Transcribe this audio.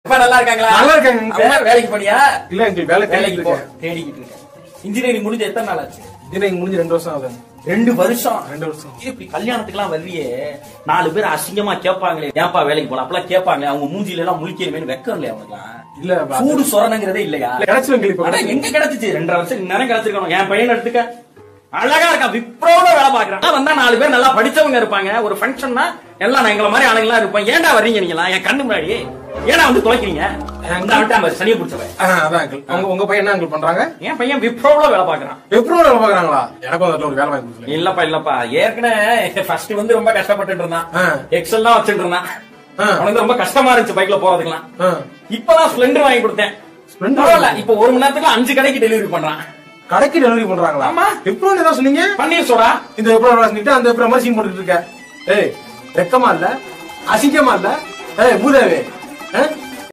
அப்பா நல்லா இருக்காங்களா நல்லா இருக்காங்க uncle. அம்மா வேலைக்கு போனியா இல்ல எங்களுக்கு வேலை வேலைக்கு தேடிட்டு போ இருக்கேன் தேடிக்கிட்டு இருக்கேன் இன்ஜினியரிங் முடிஞ்சு எத்தனை நாள் ஆச்சு இன்ஜினியரிங் முடிஞ்சு ரெண்டு வருஷம் ஆகுது ரெண்டு வருஷம் ரெண்டு வருஷம் இது இப்படி கல்யாணத்துக்குலாம் வருவியே நாலு பேர் அசிங்கமா கேட்பாங்களே ஏன்பா வேலைக்கு போலாம் அப்பெல்லாம் கேட்பாங்களே அவங்க மூஞ்சில எல்லாம் முழிக்கிறமே வெக்கம் இல்லையா அவனுக்குலாம் இல்ல பா- சூடு சொரணங்கிறதே இல்லையா கிடைச்சிரும் எங்களுக்கு அட, இப்ப. எங்க கிடைச்சிச்சு ரெண்டரை வருஷம் நேரம் கிடைச்சிருக்கணும் என் பையன் எடுத்துக்க அழகா இருக்கான் விப்ரோட வேலை பாக்குறான் வந்தா நாலு பேர் நல்லா படிச்சவங்க இருப்பாங்க ஒரு ஃபங்க்ஷன்னா எல்லாம் நான் எங்களை மாதிரி ஆளுங்கலாம் இருப்போம் ஏன்டா வர்றீங்க நீங்களா என் கண்ணு முன்னாடி ஏன்டா வந்து துவைக்கிறீங்க இந்த விட்டா பாரு, சனியை பிடிச்சவன் ஆ, அதான் uncle. உங்க உங்க பையன் என்ன uncle பண்றாங்க என் பையன் விப்ரோல வேலை பாக்குறான் எப்பறம் வேலை பாக்குறாங்களா எனக்கும் அந்த இடத்துல ஒரு வேலை வாங்கி கொடுத்துல இல்லப்பா இல்லப்பா ஏற்கனவே ஃபர்ஸ்ட் வந்து ரொம்ப கஷ்டப்பட்டுட்டு இருந்தான் ஆ. எக்ஸல் தான் வச்சுட்டு இருந்தான் ஆ. அவனுக்கு ரொம்ப கஷ்டமா இருந்துச்சு பைக்ல போறதுக்குலாம் ஆ. இப்பதான் ஸ்ப்ளெண்டர் வாங்கி கொடுத்தேன் Splendor? பரவாயில்ல இப்ப ஒரு மணி நேரத்துக்கு அஞ்சு கடைக்கு டெலிவரி பண்றான் கடைக்கு டெலிவரி பண்றாங்களா ஆமா. எப்பறம் ஏதாவது சொன்னீங்க பன்னீர் சோடா இந்த எப்பறம் சொல்லிட்டு அந்த எப்பறம் மாதிரி சீன் போட்டுட்டு இருக்க ஏய் வெக்கமா இல்ல அசிங்கமா இல்ல ஏய் பூதேவி ஆ?